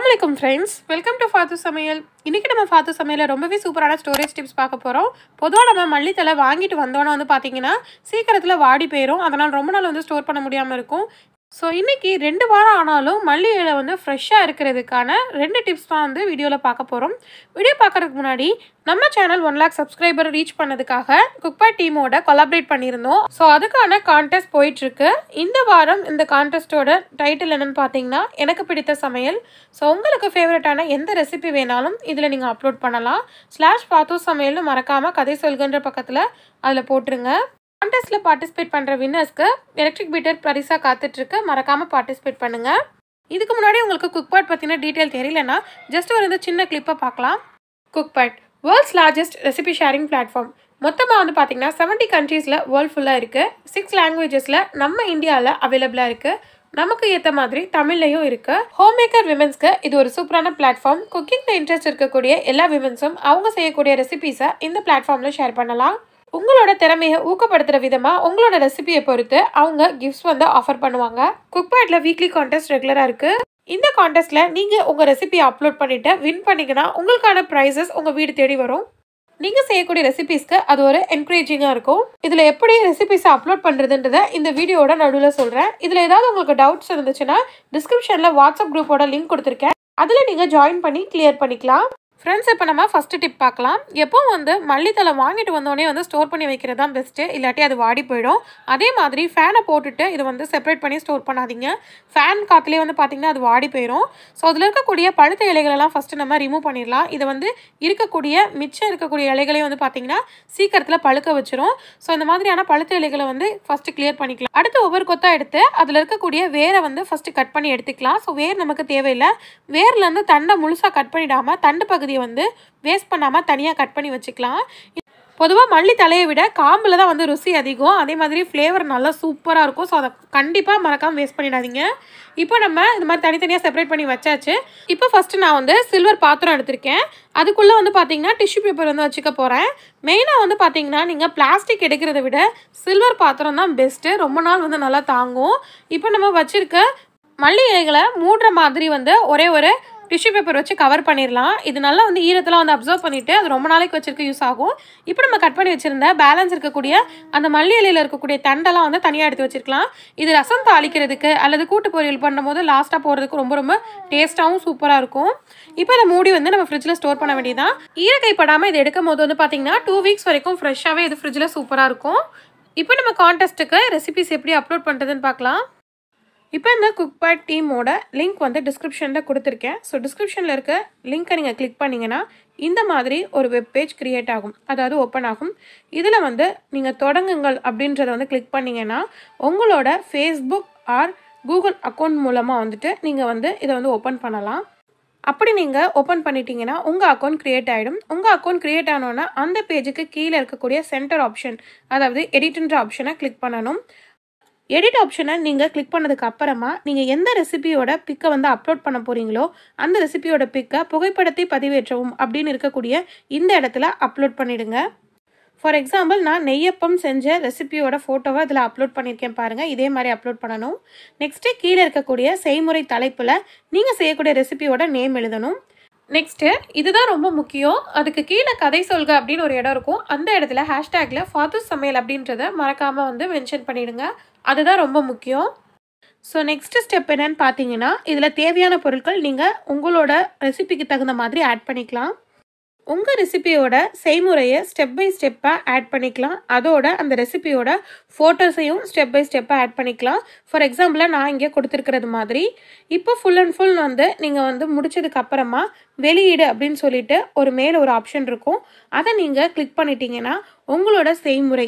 வலைக்கம் friends welcome to ஃபாத்து சமையல் இன்றைக்கி நம்ம ஃபாத்து சமையலில் ரொம்பவே சூப்பரான ஸ்டோரேஜ் டிப்ஸ் பார்க்க போகிறோம் பொதுவாக நம்ம மல்லித்தலை வாங்கிட்டு வந்தோன்னே வந்து பார்த்தீங்கன்னா சீக்கிரத்தில் வாடி போயிடும் அதனால் ரொம்ப நாள் வந்து ஸ்டோர் பண்ண முடியாமல் இருக்கும் ஸோ இன்றைக்கி ரெண்டு வாரம் ஆனாலும் மல்லி இலை வந்து ஃப்ரெஷ்ஷாக இருக்கிறதுக்கான ரெண்டு டிப்ஸ் தான் வந்து வீடியோவில் பார்க்க போகிறோம் வீடியோ பார்க்குறதுக்கு முன்னாடி நம்ம channel one lakh subscriber reach பண்ணதுக்காக குக்பா டீமோட கொலாபரேட் பண்ணியிருந்தோம் ஸோ அதுக்கான கான்டெஸ்ட் போயிட்டுருக்கு இந்த வாரம் இந்த கான்டெஸ்ட்டோட டைட்டில் என்னன்னு பார்த்தீங்கன்னா எனக்கு பிடித்த சமையல் ஸோ உங்களுக்கு ஃபேவரட்டான எந்த ரெசிபி வேணாலும் இதில் நீங்கள் அப்லோட் பண்ணலாம் ஸ்லாஷ் பாத்து சமையல்னு மறக்காமல் கதை சொல்கின்ற பக்கத்தில் அதில் போட்டுருங்க கான்டெஸ்ட்டில் பார்ட்டிசிபேட் பண்ணுற வின்னர்ஸ்க்கு எலக்ட்ரிக் பீட்டர் பரிசாக காத்துட்ருக்கு மறக்காமல் பார்ட்டிசிபேட் பண்ணுங்கள் இதுக்கு முன்னாடி உங்களுக்கு குக்பாட் பற்றின டீட்டெயில் தெரியலனா ஜஸ்ட் ஒரு இந்த சின்ன கிளிப்பை பார்க்கலாம் Cookpad world's largest recipe sharing platform மொத்தமாக வந்து பார்த்தீங்கன்னா செவன்ட்டி கண்ட்ரீஸில் வேர்ல்ட் ஃபுல்லாக இருக்குது சிக்ஸ் லாங்குவேஜஸில் நம்ம இந்தியாவில் அவைலபிளாக இருக்குது நமக்கு ஏற்ற மாதிரி தமிழ்லையும் இருக்கு ஹோம் மேக்கர் விமன்ஸ்க்கு இது ஒரு சூப்பரான பிளாட்ஃபார்ம் குக்கிங்கில் இன்ட்ரெஸ்ட் இருக்கக்கூடிய எல்லா விமன்ஸும் அவங்க செய்யக்கூடிய ரெசிபிஸை இந்த பிளாட்ஃபார்மில் ஷேர் பண்ணலாம் உங்களோட திறமையை ஊக்கப்படுத்துகிற விதமாக உங்களோட ரெசிபியை பொறுத்து அவங்க கிஃப்ட்ஸ் வந்து ஆஃபர் பண்ணுவாங்க குக்பேட்டில் வீக்லி கான்டெஸ்ட் ரெகுலராக இருக்குது இந்த கான்டெஸ்ட்டில் நீங்கள் உங்கள் ரெசிபியை அப்லோட் பண்ணிவிட்டு வின் பண்ணிங்கன்னா உங்களுக்கான ப்ரைஸஸ் உங்கள் வீடு தேடி வரும் நீங்கள் செய்யக்கூடிய ரெசிபிஸ்க்கு அது ஒரு என்கரேஜிங்காக இருக்கும் இதில் எப்படி ரெசிபிஸை அப்லோட் பண்ணுறதுன்றதை இந்த வீடியோட நடுவில் சொல்கிறேன் இதில் ஏதாவது உங்களுக்கு டவுட்ஸ் இருந்துச்சுன்னா டிஸ்கிரிப்ஷனில் வாட்ஸ்அப் குரூப்போட லிங்க் கொடுத்துருக்கேன் அதில் நீங்கள் ஜாயின் பண்ணி கிளியர் பண்ணிக்கலாம் ஃப்ரெண்ட்ஸ் இப்போ நம்ம ஃபஸ்ட்டு டிப் பார்க்கலாம் எப்போவும் வந்து மல்லித்தலை வாங்கிட்டு வந்தோடனே வந்து ஸ்டோர் பண்ணி வைக்கிறது தான் பெஸ்ட்டு இல்லாட்டி அது வாடி போயிடும் அதே மாதிரி ஃபேனை போட்டுட்டு இதை வந்து செப்பரேட் பண்ணி ஸ்டோர் பண்ணாதீங்க ஃபேன் காற்றுலேயே வந்து பார்த்திங்கன்னா அது வாடி போயிடும் ஸோ அதில் இருக்கக்கூடிய பழுத்த இலைகளெல்லாம் ஃபஸ்ட்டு நம்ம ரிமூவ் பண்ணிடலாம் இதை வந்து இருக்கக்கூடிய மிச்சம் இருக்கக்கூடிய இலைகளையும் வந்து பார்த்திங்கன்னா சீக்கிரத்தில் பழுக்க வச்சிரும் ஸோ இந்த மாதிரியான பழுத்த இலைகளை வந்து ஃபஸ்ட்டு கிளியர் பண்ணிக்கலாம் அடுத்து ஒவ்வொரு கொத்தாக எடுத்து அதில் இருக்கக்கூடிய வேரை வந்து ஃபஸ்ட்டு கட் பண்ணி எடுத்துக்கலாம் ஸோ வேர் நமக்கு தேவையில்லை வேர்லேருந்து தண்டை முழுசாக கட் பண்ணிடாமல் தண்டு பகுதியை வந்து வேஸ்ட் பண்ணாமல் தனியாக கட் பண்ணி வச்சுக்கலாம் பொதுவாக மல்லி தலையை விட காம்பில் தான் வந்து ருசி அதிகம் அதே மாதிரி ஃப்ளேவர் நல்லா சூப்பராக இருக்கும் ஸோ அதை கண்டிப்பாக மறக்காமல் வேஸ்ட் பண்ணிடாதீங்க இப்போ நம்ம இந்த மாதிரி தனித்தனியாக செப்பரேட் பண்ணி வச்சாச்சு இப்போ ஃபஸ்ட்டு நான் வந்து சில்வர் பாத்திரம் எடுத்திருக்கேன் அதுக்குள்ளே வந்து பார்த்தீங்கன்னா டிஷ்யூ பேப்பர் வந்து வச்சுக்க போகிறேன் மெயினாக வந்து பார்த்தீங்கன்னா நீங்கள் பிளாஸ்டிக் எடுக்கிறத விட சில்வர் பாத்திரம் தான் பெஸ்ட்டு ரொம்ப நாள் வந்து நல்லா தாங்கும் இப்போ நம்ம வச்சுருக்க மல்லி இலைகளை மூடுற மாதிரி வந்து ஒரே ஒரு டிஷ்யூ பேப்பர் வச்சு கவர் பண்ணிடலாம் இது நல்லா வந்து ஈரத்தெல்லாம் வந்து அப்சர்வ் பண்ணிவிட்டு அது ரொம்ப நாளைக்கு வச்சிருக்க யூஸ் ஆகும் இப்போ நம்ம கட் பண்ணி வச்சுருந்த பேலன்ஸ் இருக்கக்கூடிய அந்த மல்லி இலையில் இருக்கக்கூடிய தண்டெல்லாம் வந்து தனியாக எடுத்து வச்சிருக்கலாம் இது ரசம் தாளிக்கிறதுக்கு அல்லது கூட்டு பொரியல் பண்ணும்போது லாஸ்ட்டாக போகிறதுக்கு ரொம்ப ரொம்ப டேஸ்ட்டாகவும் சூப்பராக இருக்கும் இப்போ இதை மூடி வந்து நம்ம ஃப்ரிட்ஜில் ஸ்டோர் பண்ண வேண்டியதான் ஈரக்கைப்படாமல் இது எடுக்கும் போது வந்து பார்த்தீங்கன்னா டூ வீக்ஸ் வரைக்கும் ஃப்ரெஷ்ஷாகவே இது ஃப்ரிட்ஜில் சூப்பராக இருக்கும் இப்போ நம்ம கான்டெஸ்ட்டுக்கு ரெசிபிஸ் எப்படி அப்லோட் பண்ணுறதுன்னு பார்க்கலாம் இப்போ இந்த குக்பேட் டீமோட லிங்க் வந்து டிஸ்கிரிப்ஷனில் கொடுத்துருக்கேன் ஸோ டிஸ்கிரிப்ஷனில் இருக்க லிங்க்கை நீங்கள் கிளிக் பண்ணிங்கன்னா இந்த மாதிரி ஒரு வெப் பேஜ் க்ரியேட் ஆகும் அதாவது ஓப்பன் ஆகும் இதில் வந்து நீங்கள் தொடங்குங்கள் அப்படின்றத வந்து கிளிக் பண்ணிங்கன்னா உங்களோட ஃபேஸ்புக் ஆர் கூகுள் அக்கௌண்ட் மூலமாக வந்துட்டு நீங்கள் வந்து இதை வந்து ஓப்பன் பண்ணலாம் அப்படி நீங்கள் ஓப்பன் பண்ணிட்டீங்கன்னா உங்கள் அக்கௌண்ட் க்ரியேட் ஆகிடும் உங்கள் அக்கௌண்ட் க்ரியேட் ஆனோன்னா அந்த பேஜுக்கு கீழே இருக்கக்கூடிய சென்டர் ஆப்ஷன் அதாவது எடிட்ன்ற ஆப்ஷனை கிளிக் பண்ணணும் எடிட் ஆப்ஷனை நீங்கள் கிளிக் பண்ணதுக்கு அப்புறமா நீங்கள் எந்த ரெசிபியோட பிக்கை வந்து அப்லோட் பண்ண போகிறீங்களோ அந்த ரெசிபியோட பிக்கை புகைப்படத்தை பதிவேற்றவும் அப்படின்னு இருக்கக்கூடிய இந்த இடத்துல அப்லோட் பண்ணிடுங்க ஃபார் எக்ஸாம்பிள் நான் நெய்யப்பம் செஞ்ச ரெசிபியோட ஃபோட்டோவை இதில் அப்லோட் பண்ணியிருக்கேன் பாருங்கள் இதே மாதிரி அப்லோட் பண்ணணும் நெக்ஸ்ட்டு கீழே இருக்கக்கூடிய செய்முறை தலைப்பில் நீங்கள் செய்யக்கூடிய ரெசிபியோட நேம் எழுதணும் நெக்ஸ்ட்டு இதுதான் ரொம்ப முக்கியம் அதுக்கு கீழே கதை சொல்க அப்படின்னு ஒரு இடம் இருக்கும் அந்த இடத்துல ஹேஷ்டேக்கில் ஃபாது சமையல் அப்படின்றத மறக்காமல் வந்து மென்ஷன் பண்ணிடுங்க அதுதான் ரொம்ப முக்கியம் ஸோ நெக்ஸ்ட் ஸ்டெப் என்னன்னு பார்த்தீங்கன்னா இதில் தேவையான பொருட்கள் நீங்கள் உங்களோட ரெசிபிக்கு தகுந்த மாதிரி ஆட் பண்ணிக்கலாம் உங்கள் ரெசிபியோட செய்முறையை ஸ்டெப் பை ஸ்டெப்பாக ஆட் பண்ணிக்கலாம் அதோட அந்த ரெசிபியோட ஃபோட்டோஸையும் ஸ்டெப் பை ஸ்டெப்பாக ஆட் பண்ணிக்கலாம் ஃபார் எக்ஸாம்பிளாக நான் இங்கே கொடுத்துருக்கிறது மாதிரி இப்போ ஃபுல் அண்ட் ஃபுல் வந்து நீங்கள் வந்து முடிச்சதுக்கு அப்புறமா வெளியீடு அப்படின்னு சொல்லிட்டு ஒரு மேலே ஒரு ஆப்ஷன் இருக்கும் அதை நீங்கள் கிளிக் பண்ணிட்டீங்கன்னா உங்களோட செய்முறை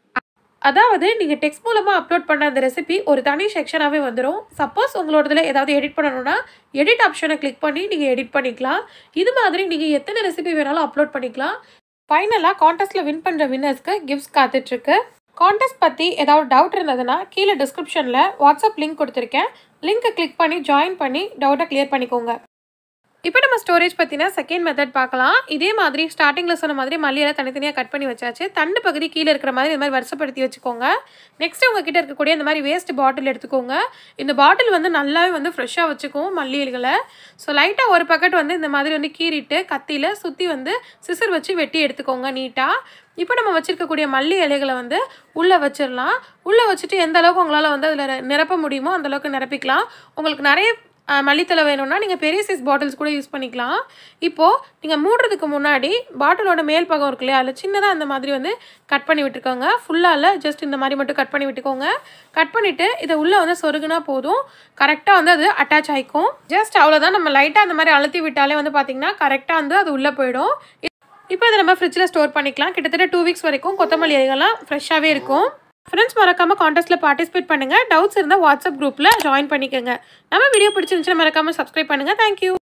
அதாவது நீங்கள் டெக்ஸ்ட் மூலமாக அப்லோட் பண்ண அந்த ரெசிபி ஒரு தனி செக்ஷனாகவே வந்துடும் சப்போஸ் உங்களோடதுல ஏதாவது எடிட் பண்ணணும்னா எடிட் ஆப்ஷனை கிளிக் பண்ணி நீங்கள் எடிட் பண்ணிக்கலாம் இது மாதிரி நீங்கள் எத்தனை ரெசிபி வேணாலும் அப்லோட் பண்ணிக்கலாம் ஃபைனலாக கான்டெஸ்ட்டில் வின் பண்ணுற வின்னர்ஸ்க்கு கிஃப்ட்ஸ் காத்துட்ருக்கு கான்டெஸ்ட் பற்றி ஏதாவது டவுட் இருந்ததுன்னா கீழே டிஸ்கிரிப்ஷனில் வாட்ஸ்அப் லிங்க் கொடுத்துருக்கேன் லிங்க்கை கிளிக் பண்ணி ஜாயின் பண்ணி டவுட்டை கிளியர் பண்ணிக்கோங்க இப்போ நம்ம ஸ்டோரேஜ் பற்றின செகண்ட் மெத்தட் பார்க்கலாம் இதே மாதிரி ஸ்டார்டிங்கில் சொன்ன மாதிரி மல்லியெல்லாம் தனித்தனியாக கட் பண்ணி வச்சாச்சு தண்டு பகுதி கீழே இருக்கிற மாதிரி இந்த மாதிரி வருஷப்படுத்தி வச்சுக்கோங்க நெக்ஸ்ட் உங்ககிட்ட இருக்கக்கூடிய இந்த மாதிரி வேஸ்ட் பாட்டில் எடுத்துக்கோங்க இந்த பாட்டில் வந்து நல்லாவே வந்து ஃப்ரெஷ்ஷாக வச்சுக்கும் மல்லி இலைகளை ஸோ லைட்டாக ஒரு பக்கெட் வந்து இந்த மாதிரி வந்து கீறிட்டு கத்தியில் சுற்றி வந்து சிசர் வச்சு வெட்டி எடுத்துக்கோங்க நீட்டாக இப்போ நம்ம வச்சுருக்கக்கூடிய மல்லி இலைகளை வந்து உள்ளே வச்சிடலாம் உள்ளே வச்சுட்டு எந்த அளவுக்கு உங்களால் வந்து அதில் நிரப்ப முடியுமோ அந்த அளவுக்கு நிரப்பிக்கலாம் உங்களுக்கு நிறைய அஹ், மல்லித்தலை வேணும்னா நீங்கள் பெரிய சைஸ் பாட்டில்ஸ் கூட யூஸ் பண்ணிக்கலாம் இப்போது நீங்கள் மூடுறதுக்கு முன்னாடி பாட்டிலோட மேல் பக்கம் இருக்கு இல்லையா அதில் சின்னதாக அந்த மாதிரி வந்து கட் பண்ணி விட்டுருக்கோங்க ஃபுல்லாக இல்லை ஜஸ்ட் இந்த மாதிரி மட்டும் கட் பண்ணி விட்டுக்கோங்க கட் பண்ணிவிட்டு இதை உள்ளே வந்து சொருகுனா போதும் கரெக்டாக வந்து அது அட்டாச் ஆகிக்கும் ஜஸ்ட் அவ்வளோதான் நம்ம லைட்டாக அந்த மாதிரி அழுத்தி விட்டாலே வந்து பார்த்திங்கன்னா கரெக்டாக வந்து அது உள்ளே போயிடும் இப்போ இதை நம்ம ஃப்ரிட்ஜில் ஸ்டோர் பண்ணிக்கலாம் கிட்டத்தட்ட டூ வீக்ஸ் வரைக்கும் கொத்தமல்லி இலைகள்லாம் ஃப்ரெஷ்ஷாகவே இருக்கும் ஃப்ரெண்ட்ஸ் மறக்காமல் கான்டெஸ்ட்டில் பார்ட்டிசிபேட் பண்ணுங்கள் டவுட்ஸ் இருந்தால் வாட்ஸ்அப் குரூப்பில் ஜாயின் பண்ணிக்கோங்க நம்ம வீடியோ பிடிச்சிருந்துச்சுன்னா மறக்காமல் சப்ஸ்கிரைப் பண்ணுங்கள் தேங்க்யூ